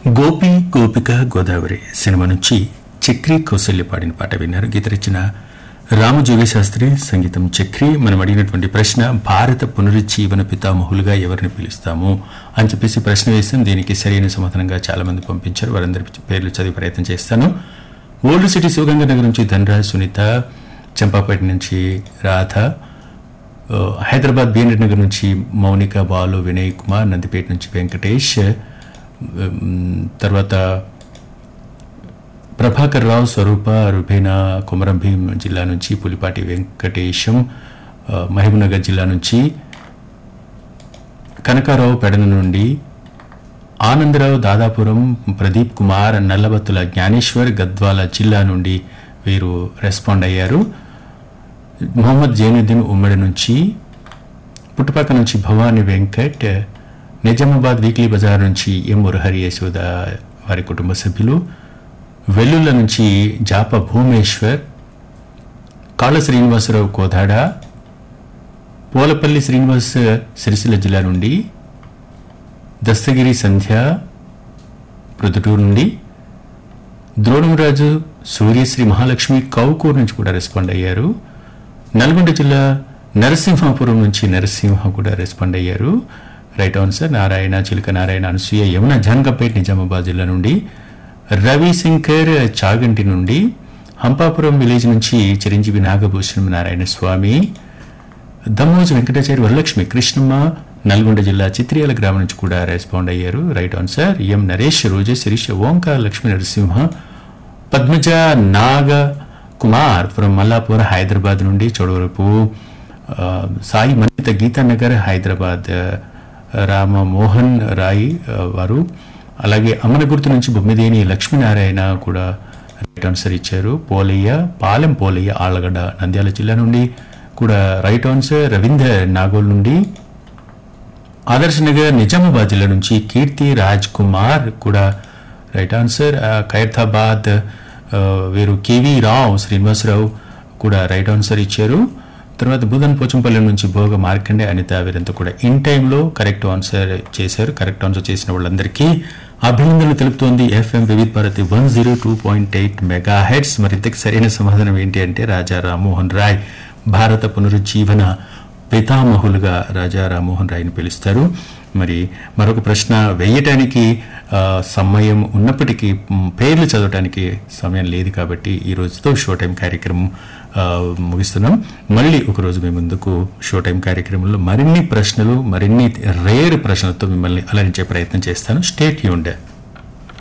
గోపి గోపిక గోదావరి సినిమా నుంచి చక్రి కౌశల్య పాడిన పాట విన్నారు గీత రచన రామజోగి శాస్త్రి సంగీతం చక్రి మనం అడిగినటువంటి ప్రశ్న భారత పునరుజ్జీవన పితామహులుగా ఎవరిని పిలుస్తాము అని చెప్పేసి ప్రశ్న వేసాం దీనికి సరైన సమాధానంగా చాలా మంది పంపించారు వారందరి పేర్లు చదివి ప్రయత్నం చేస్తాను ఓల్డ్ సిటీ శివగంగా నగర్ నుంచి ధనరాజ్ సునీత చంపాపేట నుంచి రాధ ఆ, హైదరాబాద్ బిఎన్ నగర్ నుంచి మౌనిక బాలు వినయ్ కుమార్ నందిపేట నుంచి వెంకటేష్ ఉమ్, తర్వాత ప్రభాకర్ రావు స్వరూప రుబేనా కొమరం భీం జిల్లా నుంచి పులిపాటి వెంకటేశం ఆ, మహబూబ్నగర్ జిల్లా నుంచి కనకారావు పెడన నుండి ఆనందరావు దాదాపురం ప్రదీప్ కుమార్ నల్లబత్తుల జ్ఞానేశ్వర్ గద్వాల జిల్లా నుండి వీరు రెస్పాండ్ అయ్యారు మొహమ్మద్ జైనుద్దీన్ ఉమ్మడి నుంచి పుట్టుపక్క నుంచి భవాని వెంకట్ నిజామాబాద్ వీక్లీ బజార్ నుంచి ఎం మురహరి యశోద వారి కుటుంబ సభ్యులు వెల్లుల్ల నుంచి జాప భూమేశ్వర్ కాళ్ళ శ్రీనివాసరావు కోదాడ పోలపల్లి శ్రీనివాస్ సిరిసిల్ల జిల్లా నుండి దస్తగిరి సంధ్య ప్రొద్దుటూరు నుండి ద్రోణంరాజు సూర్యశ్రీ మహాలక్ష్మి కౌకూర్ నుంచి కూడా రెస్పాండ్ అయ్యారు నల్గొండ జిల్లా నరసింహాపురం నుంచి నరసింహ కూడా రెస్పాండ్ అయ్యారు రైట్ ఆన్సర్ నారాయణ చిలుక నారాయణ అనసూయ యమున జాన్గపేట్ నిజామాబాద్ జిల్లా నుండి రవిశంకర్ చాగంటి నుండి హంపాపురం విలేజ్ నుంచి చిరంజీవి నాగభూషణం నారాయణ స్వామి దమ్మోజు వెంకటాచారి వరలక్ష్మి కృష్ణమ్మ నల్గొండ జిల్లా చిత్రియాల గ్రామం నుంచి కూడా రెస్పాండ్ అయ్యారు right answer M Naresh Roja Sirisha Omkar Lakshmi Narasimha Padmaja Naga Kumar from Mallapur Hyderabad నుండి చోడవరపు ఆ, సాయి మన్నిత గీతానగర్ హైదరాబాద్ ఆ, రామ మోహన్ రాయ్ ఆ, వారు అలాగే అమనగుర్తు నుంచి బొమ్మిదేని లక్ష్మీనారాయణ కూడా రైట్ ఆన్సర్ ఇచ్చారు పోలయ్య పాలెం పోలయ్య ఆళ్లగడ్డ నంద్యాల జిల్లా నుండి కూడా రైట్ ఆన్సర్ రవీందర్ నాగోల్ నుండి ఆదర్శ్ నగర్ నిజామాబాద్ జిల్లా నుంచి కీర్తి రాజ్ కుమార్ కూడా రైట్ ఆన్సర్ ఆ, ఖైరతాబాద్ ఆ, వీరు కేవీ రావు శ్రీనివాసరావు కూడా రైట్ ఆన్సర్ ఇచ్చారు తర్వాత బుధన్ పోచంపల్లి నుంచి భోగ మార్కండే అనిత వీరంతా కూడా ఇన్ టైంలో కరెక్ట్ ఆన్సర్ చేశారు కరెక్ట్ ఆన్సర్ చేసిన వాళ్ళందరికీ అభినందనలు తెలుపుతోంది FM Vividh Bharati one zero two point eight megahertz మరి ఇంతకు సరైన సమాధానం ఏంటి అంటే రాజా రామ్మోహన్ రాయ్ భారత పునరుజ్జీవన పితామహులుగా రాజా రామ్మోహన్ రాయ్ని పిలుస్తారు మరి మరొక ప్రశ్న వేయటానికి ఆ, సమయం ఉన్నప్పటికీ మ్, పేర్లు చదవటానికి సమయం లేదు కాబట్టి ఈ రోజుతో షో టైం కార్యక్రమం ఆ, ముగిస్తున్నాం మళ్ళీ ఒక రోజు మీ ముందుకు షో టైం కార్యక్రమంలో మరిన్ని ప్రశ్నలు మరిన్ని రేర్ ప్రశ్నలతో మిమ్మల్ని అలరించే ప్రయత్నం చేస్తాను స్టేట్ యూండ్